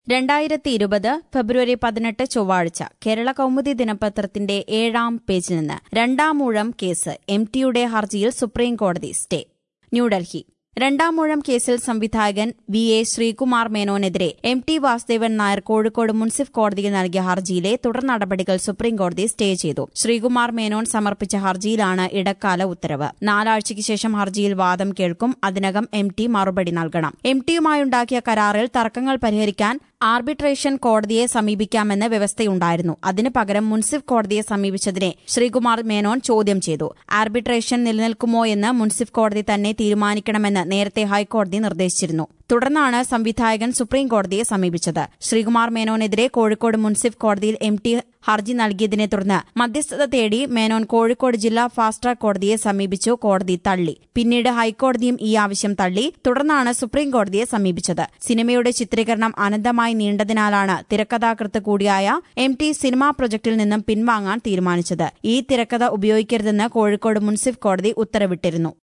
രണ്ടായിരത്തി ഇരുപത് ഫെബ്രുവരി പതിനെട്ട് ചൊവ്വാഴ്ച കേരള കൗമുദി ദിനപത്രത്തിന്റെ ഏഴാം പേജിൽ നിന്ന് രണ്ടാമൂഴം കേസ് എം ടിയുടെ ഹർജിയിൽ സുപ്രീം കോടതി സ്റ്റേ ന്യൂഡൽഹി രണ്ടാമൂഴം കേസിൽ സംവിധായകൻ വി എ ശ്രീകുമാർ മേനോനെതിരെ എം ടി വാസുദേവൻ നായർ കോഴിക്കോട് മുൻസിഫ് കോടതിയിൽ നൽകിയ ഹർജിയിലെ തുടർ നടപടികൾ സുപ്രീം കോടതി സ്റ്റേ ചെയ്തു ശ്രീകുമാർ മേനോൻ സമർപ്പിച്ച ഹർജിയിലാണ് ഇടക്കാല ഉത്തരവ് നാലാഴ്ചയ്ക്ക് ശേഷം ഹർജിയിൽ വാദം കേൾക്കും അതിനകം എം ടി മറുപടി നൽകണം എം ടിയുമായുണ്ടാക്കിയ കരാറിൽ തർക്കങ്ങൾ പരിഹരിക്കാൻ ആർബിട്രേഷൻ കോടതിയെ സമീപിക്കാമെന്ന് വ്യവസ്ഥയുണ്ടായിരുന്നു അതിനു പകരം മുൻസിഫ് കോടതിയെ സമീപിച്ചതിനെ ശ്രീകുമാർ മേനോൻ ചോദ്യം ചെയ്തു ആർബിട്രേഷൻ നിലനിൽക്കുമോ എന്ന് മുൻസിഫ് കോടതി തന്നെ തീരുമാനിക്കണമെന്ന് നേരത്തെ ഹൈക്കോടതി നിർദ്ദേശിച്ചിരുന്നു തുടർന്നാണ് സംവിധായകൻ സുപ്രീം കോടതിയെ സമീപിച്ചത് ശ്രീകുമാർ മേനോനെതിരെ കോഴിക്കോട് മുൻസിഫ് കോടതിയിൽ എം ടി ഹർജി നൽകിയതിനെ തുടർന്ന് മധ്യസ്ഥത തേടി മേനോൻ കോഴിക്കോട് ജില്ലാ ഫാസ്റ്റ് ട്രാക്ക് കോടതിയെ സമീപിച്ചു കോടതി തള്ളി പിന്നീട് ഹൈക്കോടതിയും ഈ ആവശ്യം തള്ളി തുടർന്നാണ് സുപ്രീം കോടതിയെ സമീപിച്ചത് സിനിമയുടെ ചിത്രീകരണം അനന്തമായി നീണ്ടതിനാലാണ് തിരക്കഥാകൃത്ത് കൂടിയായ എം ടി സിനിമാ പ്രൊജക്ടിൽ നിന്നും പിൻവാങ്ങാൻ തീരുമാനിച്ചത് ഈ തിരക്കഥ ഉപയോഗിക്കരുതെന്ന് കോഴിക്കോട് മുൻസിഫ് കോടതി ഉത്തരവിട്ടിരുന്നു